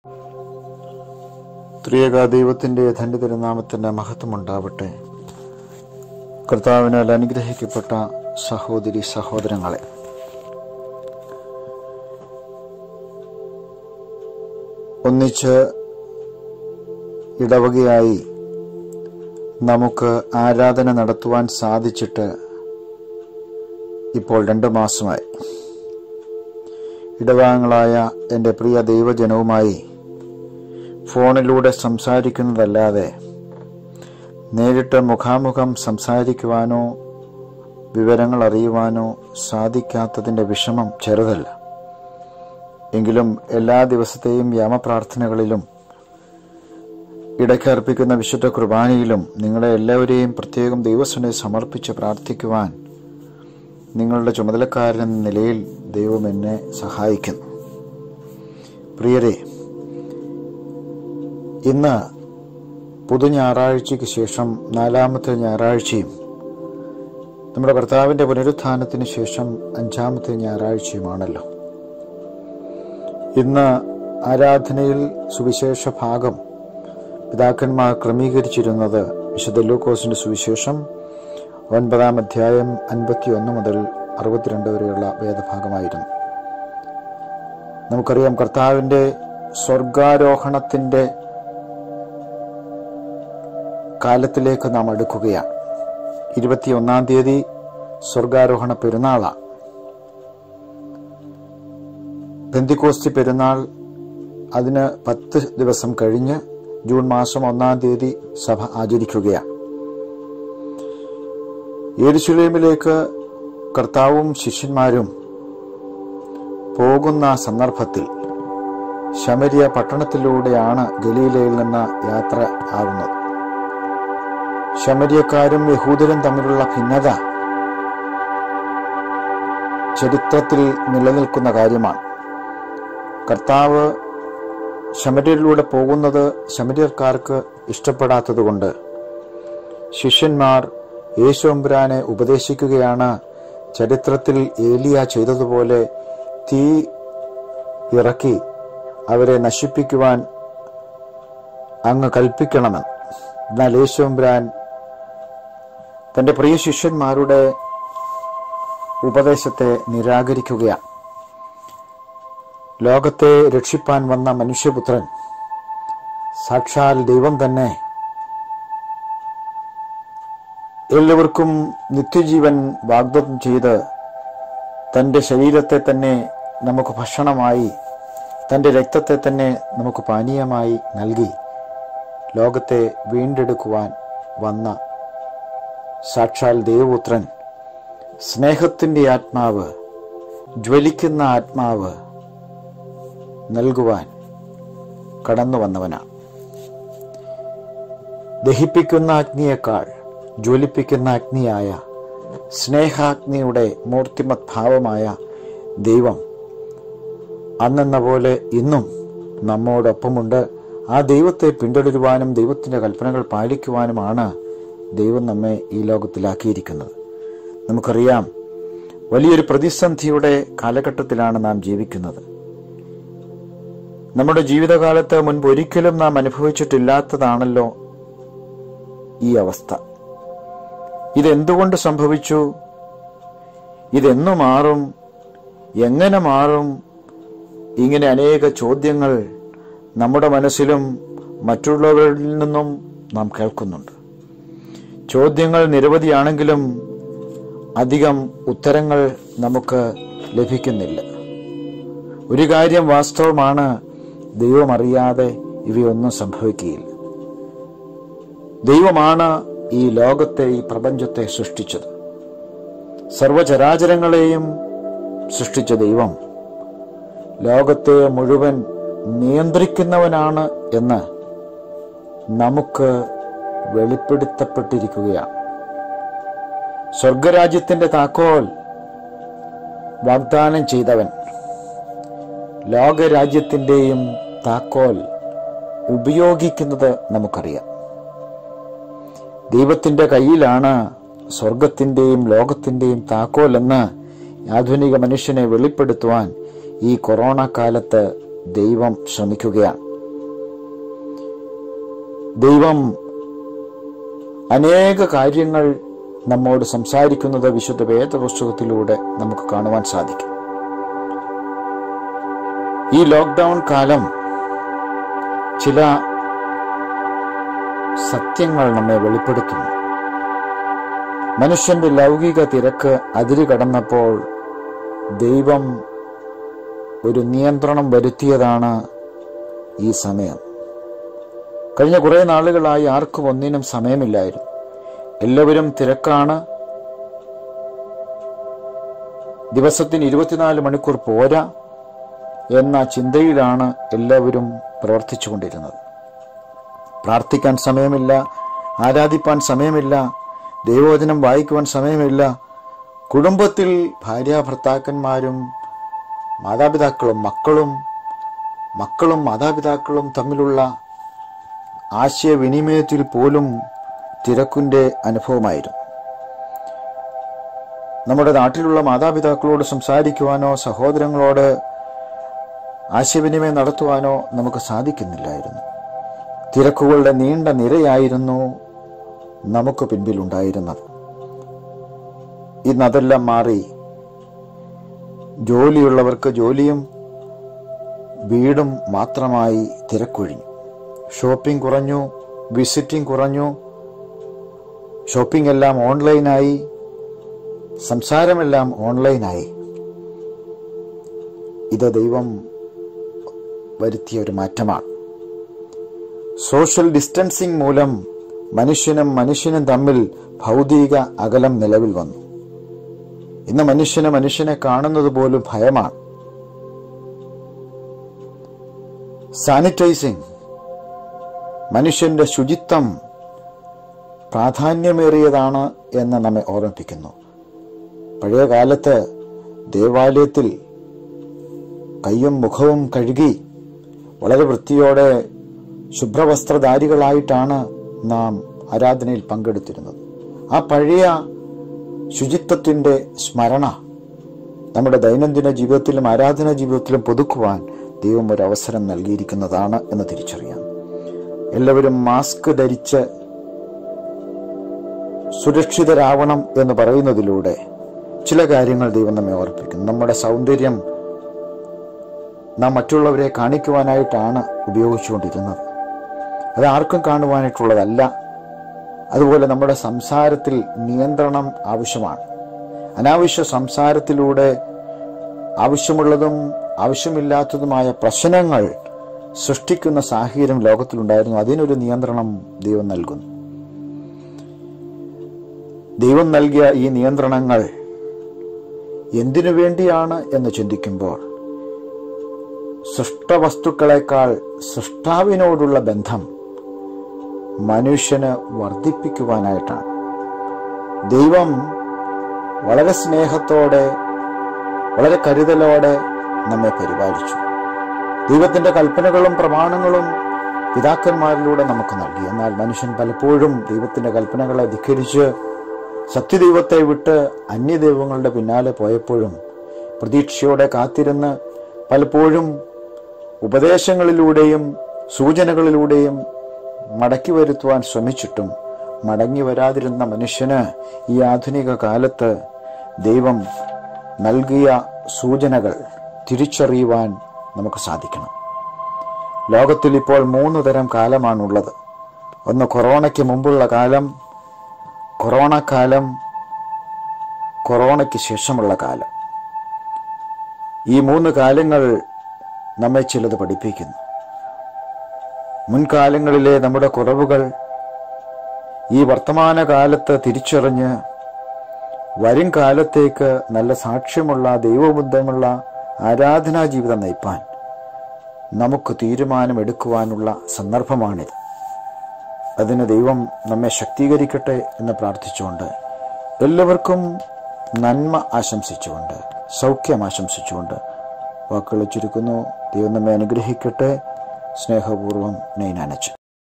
ത്രിയേക ദൈവത്തിന്റെ ധന്യ തിരുനാമത്തിന്റെ മഹത്വം ഉണ്ടാവട്ടെ കർത്താവിനാൽ അനുഗ്രഹിക്കപ്പെട്ട സഹോദരി സഹോദരങ്ങളെ ഒന്നിച്ച് ഇടവകയായി നമുക്ക് ആരാധന നടത്തുവാൻ സാധിച്ചിട്ട് ഇപ്പോൾ രണ്ട് മാസമായി ഇടവാങ്ങളായ എൻ്റെ പ്രിയ ദൈവജനവുമായി ഫോണിലൂടെ സംസാരിക്കുന്നതല്ലാതെ നേരിട്ട് മുഖാമുഖം സംസാരിക്കുവാനോ വിവരങ്ങൾ അറിയുവാനോ സാധിക്കാത്തതിൻ്റെ വിഷമം ചെറുതല്ല എങ്കിലും എല്ലാ ദിവസത്തെയും യാമപ്രാർത്ഥനകളിലും ഇടയ്ക്ക് അർപ്പിക്കുന്ന വിശുദ്ധ കുർബാനയിലും നിങ്ങളെ എല്ലാവരെയും പ്രത്യേകം ദൈവസനെ സമർപ്പിച്ച് പ്രാർത്ഥിക്കുവാൻ നിങ്ങളുടെ ചുമതലക്കാരൻ എന്ന നിലയിൽ ദൈവം എന്നെ സഹായിക്കുന്നു പ്രിയരെ ഇന്ന് പുതു ഞായറാഴ്ചയ്ക്ക് ശേഷം നാലാമത്തെ ഞായറാഴ്ചയും നമ്മുടെ കർത്താവിൻ്റെ പുനരുത്ഥാനത്തിന് ശേഷം അഞ്ചാമത്തെ ഞായറാഴ്ചയുമാണല്ലോ ഇന്ന് ആരാധനയിൽ സുവിശേഷ ഭാഗം പിതാക്കന്മാർ ക്രമീകരിച്ചിരുന്നത് വിശുദ്ധ ലൂക്കോസിന്റെ സുവിശേഷം ഒൻപതാം അധ്യായം അൻപത്തി ഒന്ന് മുതൽ അറുപത്തിരണ്ട് വരെയുള്ള വേദഭാഗമായിരുന്നു നമുക്കറിയാം കർത്താവിൻ്റെ സ്വർഗാരോഹണത്തിൻ്റെ കാലത്തിലേക്ക് നാം അടുക്കുകയാണ് ഇരുപത്തിയൊന്നാം തീയതി സ്വർഗാരോഹണ പെരുന്നാളാണ് ബന്ദിക്കോസ്തി പെരുന്നാൾ അതിന് പത്ത് ദിവസം കഴിഞ്ഞ് ജൂൺ മാസം ഒന്നാം തീയതി സഭ ആചരിക്കുകയാണ് യേരുശലേമിലേക്ക് കർത്താവും ശിഷ്യന്മാരും പോകുന്ന സന്ദർഭത്തിൽ ശമരിയ പട്ടണത്തിലൂടെയാണ് ഗലീലയിൽ നിന്ന് യാത്ര ആവുന്നത് ശമരിയക്കാരും യഹൂദരും തമ്മിലുള്ള ഭിന്നത ചരിത്രത്തിൽ നിലനിൽക്കുന്ന കാര്യമാണ് കർത്താവ് ശമര്യരിലൂടെ പോകുന്നത് ശമര്യർക്കാർക്ക് ഇഷ്ടപ്പെടാത്തതുകൊണ്ട് ശിഷ്യന്മാർ യേശുമ്പുരാനെ ഉപദേശിക്കുകയാണ് ചരിത്രത്തിൽ ഏലിയ ചെയ്തതുപോലെ തീ ഇറക്കി അവരെ നശിപ്പിക്കുവാൻ അങ്ങ് കൽപ്പിക്കണമെന്ന് എന്നാൽ യേശുമ്പുരാൻ തന്റെ പ്രിയ ശിഷ്യന്മാരുടെ ഉപദേശത്തെ നിരാകരിക്കുകയാണ് ലോകത്തെ രക്ഷിപ്പാൻ വന്ന മനുഷ്യപുത്രൻ സാക്ഷാൽ ദൈവം തന്നെ എല്ലാവർക്കും നിത്യജീവൻ വാഗ്ദത്തം ചെയ്ത് തൻ്റെ ശരീരത്തെ തന്നെ നമുക്ക് ഭക്ഷണമായി തൻ്റെ രക്തത്തെ തന്നെ നമുക്ക് പാനീയമായി നൽകി ലോകത്തെ വീണ്ടെടുക്കുവാൻ വന്ന സാക്ഷാൽ ദൈവപുത്രൻ സ്നേഹത്തിൻ്റെ ആത്മാവ് ജ്വലിക്കുന്ന ആത്മാവ് നൽകുവാൻ കടന്നു വന്നവനാണ് ദഹിപ്പിക്കുന്ന അഗ്നിയേക്കാൾ ജ്വലിപ്പിക്കുന്ന അഗ്നിയായ സ്നേഹാഗ്നിയുടെ മൂർത്തിമത് ഭാവമായ ദൈവം അന്നെന്ന പോലെ ഇന്നും നമ്മോടൊപ്പമുണ്ട് ആ ദൈവത്തെ പിന്തുടരുവാനും ദൈവത്തിൻ്റെ കൽപ്പനകൾ പാലിക്കുവാനുമാണ് ദൈവം നമ്മെ ഈ ലോകത്തിലാക്കിയിരിക്കുന്നത് നമുക്കറിയാം വലിയൊരു പ്രതിസന്ധിയുടെ കാലഘട്ടത്തിലാണ് നാം ജീവിക്കുന്നത് നമ്മുടെ ജീവിതകാലത്ത് മുൻപ് ഒരിക്കലും നാം അനുഭവിച്ചിട്ടില്ലാത്തതാണല്ലോ ഈ അവസ്ഥ ഇതെന്തുകൊണ്ട് സംഭവിച്ചു ഇതെന്നു മാറും എങ്ങനെ മാറും ഇങ്ങനെ അനേക ചോദ്യങ്ങൾ നമ്മുടെ മനസ്സിലും മറ്റുള്ളവരിൽ നിന്നും നാം കേൾക്കുന്നുണ്ട് ചോദ്യങ്ങൾ നിരവധിയാണെങ്കിലും അധികം ഉത്തരങ്ങൾ നമുക്ക് ലഭിക്കുന്നില്ല ഒരു കാര്യം വാസ്തവമാണ് ദൈവം അറിയാതെ ഇവയൊന്നും സംഭവിക്കുകയില്ല ദൈവമാണ് ഈ ലോകത്തെ ഈ പ്രപഞ്ചത്തെ സൃഷ്ടിച്ചത് സർവചരാചരങ്ങളെയും സൃഷ്ടിച്ച ദൈവം ലോകത്തെ മുഴുവൻ നിയന്ത്രിക്കുന്നവനാണ് എന്ന് നമുക്ക് വെളിപ്പെടുത്തപ്പെട്ടിരിക്കുകയാണ് സ്വർഗരാജ്യത്തിന്റെ താക്കോൽ വാഗ്ദാനം ചെയ്തവൻ ലോകരാജ്യത്തിൻ്റെയും താക്കോൽ ഉപയോഗിക്കുന്നത് നമുക്കറിയാം ദൈവത്തിൻ്റെ കയ്യിലാണ് സ്വർഗത്തിൻ്റെയും ലോകത്തിൻ്റെയും താക്കോൽ എന്ന് ആധുനിക മനുഷ്യനെ വെളിപ്പെടുത്തുവാൻ ഈ കൊറോണ കാലത്ത് ദൈവം ശ്രമിക്കുകയാണ് ദൈവം അനേക കാര്യങ്ങൾ നമ്മോട് സംസാരിക്കുന്നത് വിശുദ്ധ വേദപുസ്തകത്തിലൂടെ നമുക്ക് കാണുവാൻ സാധിക്കും ഈ ലോക്ക്ഡൗൺ കാലം ചില സത്യങ്ങൾ നമ്മെ വെളിപ്പെടുത്തുന്നു മനുഷ്യന്റെ ലൗകിക തിരക്ക് അതിര് കടന്നപ്പോൾ ദൈവം ഒരു നിയന്ത്രണം വരുത്തിയതാണ് ഈ സമയം കഴിഞ്ഞ കുറേ നാളുകളായി ആർക്കും ഒന്നിനും സമയമില്ലായിരുന്നു എല്ലാവരും തിരക്കാണ് ദിവസത്തിന് ഇരുപത്തിനാല് മണിക്കൂർ പോരാ എന്ന ചിന്തയിലാണ് എല്ലാവരും പ്രവർത്തിച്ചുകൊണ്ടിരുന്നത് പ്രാർത്ഥിക്കാൻ സമയമില്ല ആരാധിപ്പാൻ സമയമില്ല ദൈവവചനം വായിക്കുവാൻ സമയമില്ല കുടുംബത്തിൽ ഭാര്യ ഭർത്താക്കന്മാരും മാതാപിതാക്കളും മക്കളും മക്കളും മാതാപിതാക്കളും തമ്മിലുള്ള ആശയവിനിമയത്തിൽ പോലും തിരക്കിൻ്റെ അനുഭവമായിരുന്നു നമ്മുടെ നാട്ടിലുള്ള മാതാപിതാക്കളോട് സംസാരിക്കുവാനോ സഹോദരങ്ങളോട് ആശയവിനിമയം നടത്തുവാനോ നമുക്ക് സാധിക്കുന്നില്ലായിരുന്നു തിരക്കുകളുടെ നീണ്ട നിരയായിരുന്നു നമുക്ക് പിൻപിലുണ്ടായിരുന്നത് ഇന്നതെല്ലാം മാറി ജോലിയുള്ളവർക്ക് ജോലിയും വീടും മാത്രമായി തിരക്കൊഴിഞ്ഞു ഷോപ്പിംഗ് കുറഞ്ഞു വിസിറ്റിംഗ് കുറഞ്ഞു ഷോപ്പിംഗ് എല്ലാം ഓൺലൈനായി സംസാരമെല്ലാം ഓൺലൈനായി ഇത് ദൈവം വരുത്തിയ ഒരു മാറ്റമാണ് സോഷ്യൽ ഡിസ്റ്റൻസിംഗ് മൂലം മനുഷ്യനും മനുഷ്യനും തമ്മിൽ ഭൗതിക അകലം നിലവിൽ വന്നു ഇന്ന് മനുഷ്യന് മനുഷ്യനെ കാണുന്നത് പോലും ഭയമാണ് സാനിറ്റൈസിംഗ് മനുഷ്യന്റെ ശുചിത്വം പ്രാധാന്യമേറിയതാണ് എന്ന് നമ്മെ ഓർമ്മിപ്പിക്കുന്നു പഴയ കാലത്ത് ദേവാലയത്തിൽ കയ്യും മുഖവും കഴുകി വളരെ വൃത്തിയോടെ ശുഭ്രവസ്ത്രധാരികളായിട്ടാണ് നാം ആരാധനയിൽ പങ്കെടുത്തിരുന്നത് ആ പഴയ ശുചിത്വത്തിന്റെ സ്മരണ നമ്മുടെ ദൈനംദിന ജീവിതത്തിലും ആരാധനാ ജീവിതത്തിലും പുതുക്കുവാൻ ദൈവം ഒരു അവസരം നൽകിയിരിക്കുന്നതാണ് എന്ന് തിരിച്ചറിയാം എല്ലാവരും മാസ്ക് ധരിച്ച് സുരക്ഷിതരാവണം എന്ന് പറയുന്നതിലൂടെ ചില കാര്യങ്ങൾ ദൈവം നമ്മെ ഓർപ്പിക്കുന്നു നമ്മുടെ സൗന്ദര്യം നാം മറ്റുള്ളവരെ കാണിക്കുവാനായിട്ടാണ് ഉപയോഗിച്ചുകൊണ്ടിരുന്നത് അത് ആർക്കും കാണുവാനായിട്ടുള്ളതല്ല അതുപോലെ നമ്മുടെ സംസാരത്തിൽ നിയന്ത്രണം ആവശ്യമാണ് അനാവശ്യ സംസാരത്തിലൂടെ ആവശ്യമുള്ളതും ആവശ്യമില്ലാത്തതുമായ പ്രശ്നങ്ങൾ സൃഷ്ടിക്കുന്ന സാഹചര്യം ലോകത്തിലുണ്ടായിരുന്നു അതിനൊരു നിയന്ത്രണം ദൈവം നൽകുന്നു ദൈവം നൽകിയ ഈ നിയന്ത്രണങ്ങൾ എന്തിനു വേണ്ടിയാണ് എന്ന് ചിന്തിക്കുമ്പോൾ സൃഷ്ടവസ്തുക്കളെക്കാൾ സൃഷ്ടാവിനോടുള്ള ബന്ധം മനുഷ്യന് വർദ്ധിപ്പിക്കുവാനായിട്ടാണ് ദൈവം വളരെ സ്നേഹത്തോടെ വളരെ കരുതലോടെ നമ്മെ പരിപാലിച്ചു ദൈവത്തിന്റെ കൽപ്പനകളും പ്രമാണങ്ങളും പിതാക്കന്മാരിലൂടെ നമുക്ക് നൽകി എന്നാൽ മനുഷ്യൻ പലപ്പോഴും ദൈവത്തിന്റെ കൽപ്പനകളെ ധിഖരിച്ച് സത്യദൈവത്തെ വിട്ട് അന്യദൈവങ്ങളുടെ പിന്നാലെ പോയപ്പോഴും പ്രതീക്ഷയോടെ കാത്തിരുന്ന് പലപ്പോഴും ഉപദേശങ്ങളിലൂടെയും സൂചനകളിലൂടെയും മടക്കി വരുത്തുവാൻ ശ്രമിച്ചിട്ടും മടങ്ങി വരാതിരുന്ന മനുഷ്യന് ഈ ആധുനിക കാലത്ത് ദൈവം നൽകിയ സൂചനകൾ തിരിച്ചറിയുവാൻ നമുക്ക് സാധിക്കണം ലോകത്തിൽ ഇപ്പോൾ മൂന്ന് തരം കാലമാണുള്ളത് ഒന്ന് കൊറോണയ്ക്ക് മുമ്പുള്ള കാലം കൊറോണ കാലം കൊറോണയ്ക്ക് ശേഷമുള്ള കാലം ഈ മൂന്ന് കാലങ്ങൾ നമ്മെ ചിലത് പഠിപ്പിക്കുന്നു മുൻകാലങ്ങളിലെ നമ്മുടെ കുറവുകൾ ഈ വർത്തമാന കാലത്ത് തിരിച്ചറിഞ്ഞ് വരും കാലത്തേക്ക് നല്ല സാക്ഷ്യമുള്ള ദൈവബുദ്ധമുള്ള ആരാധനാ ജീവിതം നയിപ്പാൻ നമുക്ക് തീരുമാനമെടുക്കുവാനുള്ള സന്ദർഭമാണിത് അതിന് ദൈവം നമ്മെ ശക്തീകരിക്കട്ടെ എന്ന് പ്രാർത്ഥിച്ചുകൊണ്ട് എല്ലാവർക്കും നന്മ ആശംസിച്ചുകൊണ്ട് സൗഖ്യം ആശംസിച്ചുകൊണ്ട് വാക്കുകൾ ചുരുക്കുന്നു ദൈവം നമ്മെ അനുഗ്രഹിക്കട്ടെ സ്നേഹപൂർവ്വം നെയ്നാനച്ച്